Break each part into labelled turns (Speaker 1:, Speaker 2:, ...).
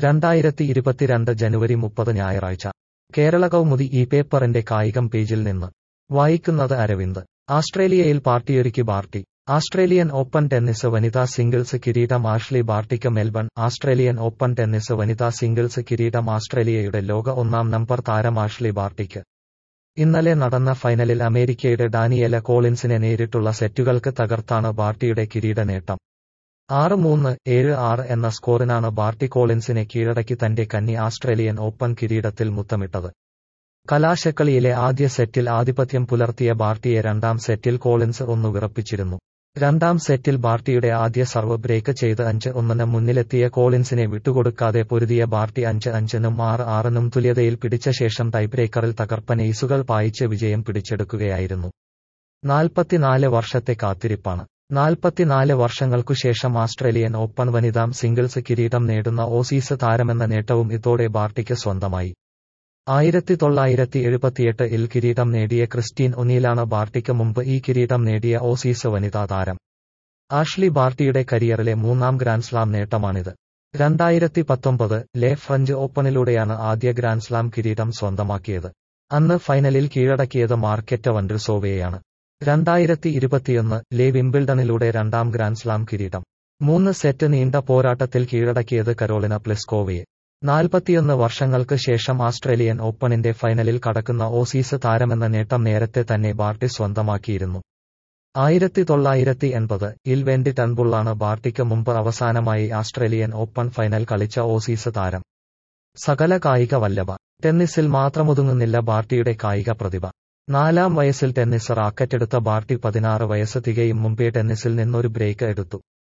Speaker 1: രണ്ടായിരത്തി ഇരുപത്തിരണ്ട് ജനുവരി മുപ്പത് ഞായറാഴ്ച കേരള കൗമുദി ഈ പേപ്പറിന്റെ കായികം പേജിൽ നിന്ന് വായിക്കുന്നത് അരവിന്ദ് ആസ്ട്രേലിയയിൽ പാർട്ടിയൊരുക്കി ബാർട്ടി ആസ്ട്രേലിയൻ ഓപ്പൺ ടെന്നീസ് വനിതാ സിംഗിൾസ് കിരീടം ആഷ്ലി ബാർട്ടിക്ക് മെൽബൺ ആസ്ട്രേലിയൻ ഓപ്പൺ ടെന്നീസ് വനിതാ സിംഗിൾസ് കിരീടം ആസ്ട്രേലിയയുടെ ലോക ഒന്നാം നമ്പർ താരം ആഷ്ലി ബാർട്ടിക്ക് ഇന്നലെ നടന്ന ഫൈനലിൽ അമേരിക്കയുടെ ഡാനിയേല കോളിൻസിനെ നേരിട്ടുള്ള സെറ്റുകൾക്ക് തകർത്താണ് ബാർട്ടിയുടെ കിരീട നേട്ടം ആറ് മൂന്ന് ഏഴ് ആറ് എന്ന സ്കോറിനാണ് ബാർട്ടി കോളിൻസിനെ കീഴടക്കി തന്റെ കന്നി ആസ്ട്രേലിയൻ ഓപ്പൺ കിരീടത്തിൽ മുത്തമിട്ടത് കലാശക്കളിയിലെ ആദ്യ സെറ്റിൽ ആധിപത്യം പുലർത്തിയ ബാർട്ടിയെ രണ്ടാം സെറ്റിൽ കോളിൻസ് ഒന്നു വിറപ്പിച്ചിരുന്നു രണ്ടാം സെറ്റിൽ ബാർട്ടിയുടെ ആദ്യ സർവ് ബ്രേക്ക് ചെയ്ത് അഞ്ച് ഒന്നിന് മുന്നിലെത്തിയ കോളിൻസിനെ വിട്ടുകൊടുക്കാതെ പൊരുതിയ ബാർട്ടി അഞ്ച് അഞ്ചിനും ആറ് ആറിനും തുല്യതയിൽ പിടിച്ച ശേഷം ടൈബ്രേക്കറിൽ തകർപ്പൻ എയ്സുകൾ പായിച്ച് വിജയം പിടിച്ചെടുക്കുകയായിരുന്നു നാൽപ്പത്തിനാല് വർഷത്തെ കാത്തിരിപ്പാണ് നാൽപ്പത്തിനാല് വർഷങ്ങൾക്കുശേഷം ആസ്ട്രേലിയൻ ഓപ്പൺ വനിതാം സിംഗിൾസ് കിരീടം നേടുന്ന ഓസീസ് താരമെന്ന നേട്ടവും ഇതോടെ ബാർട്ടിക്ക് സ്വന്തമായി ആയിരത്തി തൊള്ളായിരത്തി എഴുപത്തിയെട്ട് ഇൽ കിരീടം നേടിയ ക്രിസ്റ്റീൻ ഒനീലാണ് ബാർട്ടിക്ക് മുമ്പ് ഈ കിരീടം നേടിയ ഓസീസ് വനിതാ താരം ആഷ്ലി ബാർട്ടിയുടെ കരിയറിലെ മൂന്നാം ഗ്രാൻഡ്സ്ലാം നേട്ടമാണിത് രണ്ടായിരത്തി പത്തൊമ്പത് ലെ ഫ്രഞ്ച് ഓപ്പണിലൂടെയാണ് ആദ്യ ഗ്രാൻഡ്സ്ലാം കിരീടം സ്വന്തമാക്കിയത് അന്ന് ഫൈനലിൽ കീഴടക്കിയത് മാർക്കറ്റ് വൻഡ്രിസോവയെയാണ് രണ്ടായിരത്തി ഇരുപത്തിയൊന്ന് ലെ വിംബിൾഡണിലൂടെ രണ്ടാം ഗ്രാൻഡ്സ്ലാം കിരീടം മൂന്ന് സെറ്റ് നീണ്ട പോരാട്ടത്തിൽ കീഴടക്കിയത് കരോളിന പ്ലിസ്കോവയെ നാൽപ്പത്തിയൊന്ന് വർഷങ്ങൾക്ക് ശേഷം ആസ്ട്രേലിയൻ ഓപ്പണിന്റെ ഫൈനലിൽ കടക്കുന്ന ഓസീസ് താരമെന്ന നേട്ടം നേരത്തെ തന്നെ ബാർട്ടി സ്വന്തമാക്കിയിരുന്നു ആയിരത്തി തൊള്ളായിരത്തി എൺപത് ഇൽ വെൻഡി ടൺബുള്ളാണ് ബാർട്ടിക്ക് മുമ്പ് അവസാനമായി ആസ്ട്രേലിയൻ ഓപ്പൺ ഫൈനൽ കളിച്ച ഓസീസ് താരം സകല കായിക വല്ലഭ ടെന്നീസിൽ മാത്രമൊതുങ്ങുന്നില്ല ബാർട്ടിയുടെ കായിക പ്രതിഭ നാലാം വയസ്സിൽ ടെന്നീസ് റാക്കറ്റെടുത്ത ബാർട്ടി പതിനാറ് വയസ്സ് തികയും മുമ്പേ ടെന്നീസിൽ നിന്നൊരു ബ്രേക്ക് എടുത്തു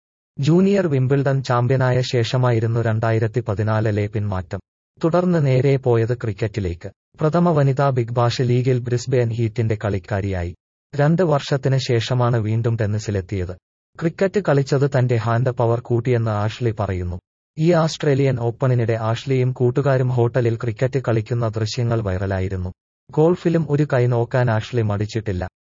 Speaker 1: ജൂനിയർ വിംബിൾഡൺ ചാമ്പ്യനായ ശേഷമായിരുന്നു രണ്ടായിരത്തി പതിനാലിലെ പിന്മാറ്റം തുടർന്ന് നേരെ പോയത് ക്രിക്കറ്റിലേക്ക് പ്രഥമ വനിതാ ബിഗ് ബാഷ് ലീഗിൽ ബ്രിസ്ബെൻ ഹീറ്റിന്റെ കളിക്കാരിയായി രണ്ട് വർഷത്തിന് ശേഷമാണ് വീണ്ടും ടെന്നീസിലെത്തിയത് ക്രിക്കറ്റ് കളിച്ചത് തന്റെ ഹാൻഡ് പവർ കൂട്ടിയെന്ന് ആഷ്ലി പറയുന്നു ഈ ആസ്ട്രേലിയൻ ഓപ്പണിനിടെ ആഷ്ലിയും കൂട്ടുകാരും ഹോട്ടലിൽ ക്രിക്കറ്റ് കളിക്കുന്ന ദൃശ്യങ്ങൾ വൈറലായിരുന്നു ഗോൾഫിലും ഒരു കൈ നോക്കാൻ ആഷ്ലി മടിച്ചിട്ടില്ല